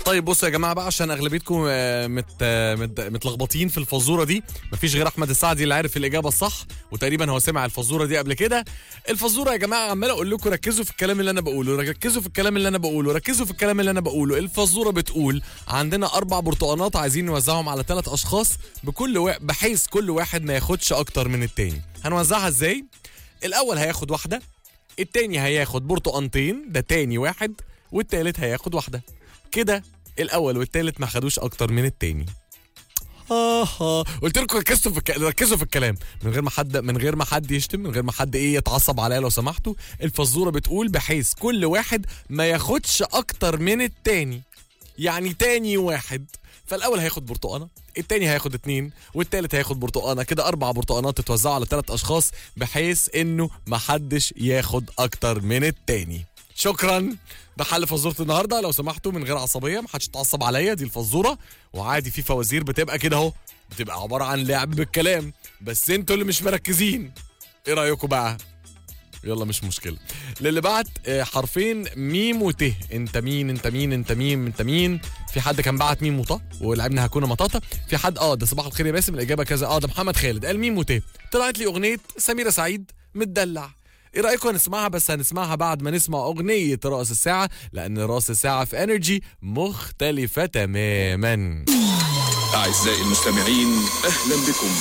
طيب بصوا يا جماعه بقى عشان اغلبيتكم آه، مت آه، مت- متلخبطين في الفزوره دي مفيش غير احمد السعدي اللي عارف الاجابه الصح وتقريبا هو سمع الفزوره دي قبل كده الفزوره يا جماعه عمال اقول لكم ركزوا في الكلام اللي انا بقوله ركزوا في الكلام اللي انا بقوله ركزوا في الكلام اللي انا بقوله الفزوره بتقول عندنا اربع برتقانات عايزين نوزعهم على ثلاث اشخاص بكل وا... بحيث كل واحد ما ياخدش اكتر من التاني هنوزعها ازاي الاول هياخد واحده التاني هياخد برتقانتين ده تاني واحد والتالت هياخد واحده كده الاول والتالت ما خدوش اكتر من التاني آه آه. قلت لكم ركزوا في الك... ركزوا في الكلام من غير ما حد من غير ما حد يشتم من غير ما حد ايه يتعصب عليا لو سمحتوا الفزوره بتقول بحيث كل واحد ما ياخدش اكتر من التاني يعني تاني واحد فالاول هياخد برتقانه التاني هياخد اتنين والتالت هياخد برتقانه كده اربع برتقانات تتوزعوا على ثلاث اشخاص بحيث انه ما حدش ياخد اكتر من التاني شكرا ده حل فزوره النهارده لو سمحتوا من غير عصبيه ما حدش يتعصب عليا دي الفزوره وعادي في فوازير بتبقى كده اهو بتبقى عباره عن لعب بالكلام بس انتوا اللي مش مركزين ايه رايكم بقى يلا مش مشكلة للي بعت آه، حرفين ميم وت انت مين انت مين انت مين انت مين في حد كان بعت ميم وط ولعبنا هكون مطاطا في حد اه ده صباح الخير يا باسم الاجابه كذا اه ده محمد خالد قال ميم وت طلعت لي اغنيه سميره سعيد متدلع ايه رايكم هنسمعها بس هنسمعها بعد ما نسمع اغنيه راس الساعه لان راس الساعه في انرجي مختلفه تماما أعزائي المستمعين أهلا بكم